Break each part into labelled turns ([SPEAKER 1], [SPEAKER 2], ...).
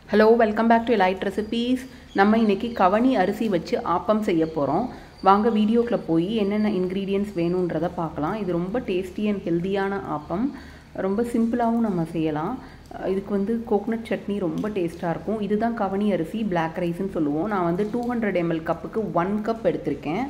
[SPEAKER 1] hello welcome back to elite recipes நம்ம இன்னைக்கு கவனி அரிசி வச்சு ஆப்பம் செய்ய போகிறோம் வாங்க வீடியோக்குள்ள போய் என்னென்ன இன்க்ரீடியன்ட்ஸ் வேணுன்றதை பார்க்கலாம் இது ரொம்ப டேஸ்டி அண்ட் ஹெல்தியான ஆப்பம் ரொம்ப சிம்பிளாகவும் நம்ம செய்யலாம் அஹ் இதுக்கு வந்து கோகனட் சட்னி ரொம்ப டேஸ்ட்டாக இருக்கும் இதுதான் கவனி அரிசி பிளாக் ரைஸ்ன்னு சொல்லுவோம் நான் வந்து டூ ஹண்ட்ரட் எம்எல் கப்புக்கு ஒன் கப் எடுத்திருக்கேன்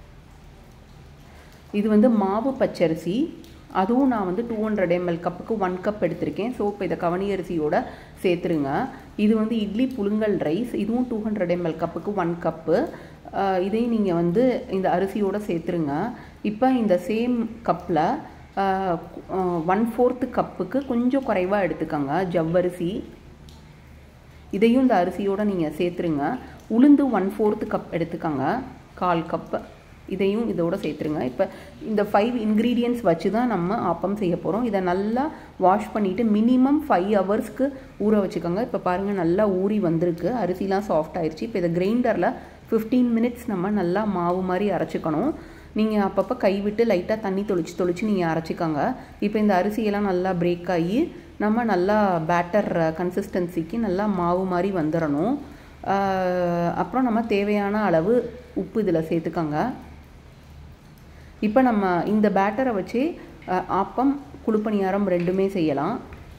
[SPEAKER 1] இது வந்து மாவு பச்சரிசி அதுவும் நான் வந்து டூ ஹண்ட்ரட் எம்எல் கப்புக்கு ஒன் கப் எடுத்திருக்கேன் ஸோ இப்போ இதை கவனி அரிசியோட சேர்த்துருங்க இது வந்து இட்லி புழுங்கல் ரைஸ் இதுவும் டூ ஹண்ட்ரட் எம்எல் கப்புக்கு ஒன் கப்பு இதையும் நீங்கள் வந்து இந்த அரிசியோட சேர்த்துருங்க இப்போ இந்த சேம் கப்பில் ஒன் ஃபோர்த்து கப்புக்கு கொஞ்சம் குறைவாக எடுத்துக்கோங்க ஜவ்வரிசி இதையும் இந்த அரிசியோடு நீங்கள் சேர்த்துருங்க உளுந்து ஒன் ஃபோர்த்து கப் எடுத்துக்கோங்க கால் கப்பு இதையும் இதோட சேர்த்துருங்க இப்போ இந்த ஃபைவ் இன்க்ரீடியன்ட்ஸ் வச்சு தான் நம்ம ஆப்பம் செய்ய போகிறோம் இதை நல்லா வாஷ் பண்ணிவிட்டு மினிமம் ஃபைவ் ஹவர்ஸ்க்கு ஊற வச்சுக்கோங்க இப்போ பாருங்கள் நல்லா ஊறி வந்திருக்கு அரிசிலாம் சாஃப்ட் ஆயிடுச்சு இப்போ இதை கிரைண்டரில் ஃபிஃப்டீன் மினிட்ஸ் நம்ம நல்லா மாவு மாதிரி அரைச்சிக்கணும் நீங்கள் அப்பப்போ கைவிட்டு லைட்டாக தண்ணி தொளிச்சு தொளிச்சு நீங்கள் அரைச்சிக்கோங்க இப்போ இந்த அரிசியெல்லாம் நல்லா பிரேக் ஆகி நம்ம நல்லா பேட்டர் கன்சிஸ்டன்சிக்கு நல்லா மாவு மாதிரி வந்துடணும் அப்புறம் நம்ம தேவையான அளவு உப்பு இதில் சேர்த்துக்கோங்க இப்போ நம்ம இந்த பேட்டரை வச்சு ஆப்பம் குழுப்பணியாரம் ரெண்டுமே செய்யலாம்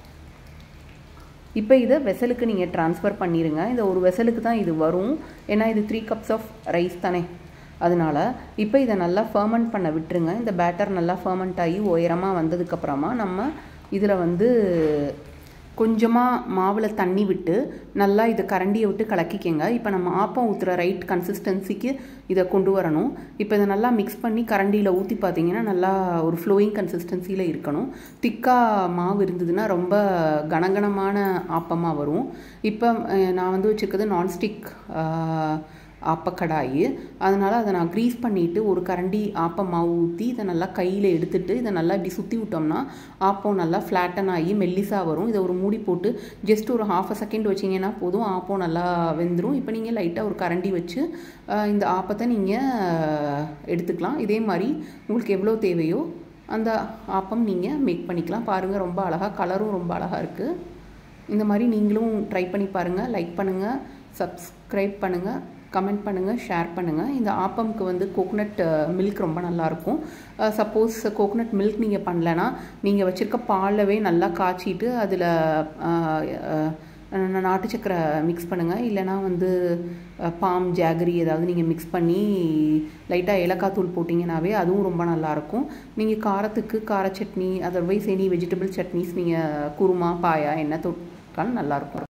[SPEAKER 1] இப்போ இதை வெசலுக்கு நீங்கள் ட்ரான்ஸ்ஃபர் பண்ணிடுங்க இந்த ஒரு வெசலுக்கு தான் இது வரும் ஏன்னா இது த்ரீ கப்ஸ் ஆஃப் ரைஸ் தானே அதனால் இப்போ இதை நல்லா ஃபர்மெண்ட் பண்ண விட்டுருங்க இந்த பேட்டர் நல்லா ஃபர்மெண்ட் ஆகி உயரமாக வந்ததுக்கப்புறமா நம்ம இதில் வந்து கொஞ்சமாக மாவில் தண்ணி விட்டு நல்லா இதை கரண்டியை விட்டு கலக்கிக்கங்க இப்போ நம்ம ஆப்பம் ஊற்றுற ரைட் கன்சிஸ்டன்சிக்கு இதை கொண்டு வரணும் இப்போ இதை நல்லா மிக்ஸ் பண்ணி கரண்டியில் ஊற்றி பார்த்தீங்கன்னா நல்லா ஒரு ஃப்ளோயிங் கன்சிஸ்டன்சியில் இருக்கணும் திக்காக மாவு இருந்ததுன்னா ரொம்ப கனகனமான ஆப்பமாக வரும் இப்போ நான் வந்து வச்சுருக்கிறது நான்ஸ்டிக் ஆப்பக்கடாயி அதனால் அதை நான் க்ரீஸ் பண்ணிவிட்டு ஒரு கரண்டி ஆப்பம் மாவு ஊற்றி இதை நல்லா கையில் எடுத்துட்டு இதை நல்லா இப்படி சுற்றி விட்டோம்னா ஆப்பம் நல்லா ஃப்ளாட்டன் ஆகி மெல்லிஸாக வரும் இதை ஒரு மூடி போட்டு ஜஸ்ட் ஒரு ஹாஃப் அ செகண்ட் வச்சிங்கன்னா போதும் ஆப்பம் நல்லா வெந்துடும் இப்போ நீங்கள் லைட்டாக ஒரு கரண்டி வச்சு இந்த ஆப்பத்தை நீங்கள் எடுத்துக்கலாம் இதே மாதிரி உங்களுக்கு எவ்வளோ தேவையோ அந்த ஆப்பம் நீங்கள் மேக் பண்ணிக்கலாம் பாருங்கள் ரொம்ப அழகாக கலரும் ரொம்ப அழகாக இருக்குது இந்த மாதிரி நீங்களும் ட்ரை பண்ணி பாருங்கள் லைக் பண்ணுங்கள் சப்ஸ்கிரைப் பண்ணுங்கள் கமெண்ட் பண்ணுங்கள் ஷேர் பண்ணுங்கள் இந்த ஆப்பம்க்கு வந்து கோகனட் மில்க் ரொம்ப நல்லாயிருக்கும் சப்போஸ் கோகனட் மில்க் நீங்கள் பண்ணலன்னா நீங்கள் வச்சுருக்க பாலவே நல்லா காய்ச்சிட்டு அதில் நாட்டு சக்கரை மிக்ஸ் பண்ணுங்கள் இல்லைனா வந்து பாம் ஜாகரி ஏதாவது நீங்கள் மிக்ஸ் பண்ணி லைட்டாக ஏலக்காய் தூள் போட்டிங்கனாவே அதுவும் ரொம்ப நல்லாயிருக்கும் நீங்கள் காரத்துக்கு கார chutney otherwise any vegetable chutneys நீங்கள் குருமா பாயா என்ன தொட்டாலும் நல்லாயிருக்கும்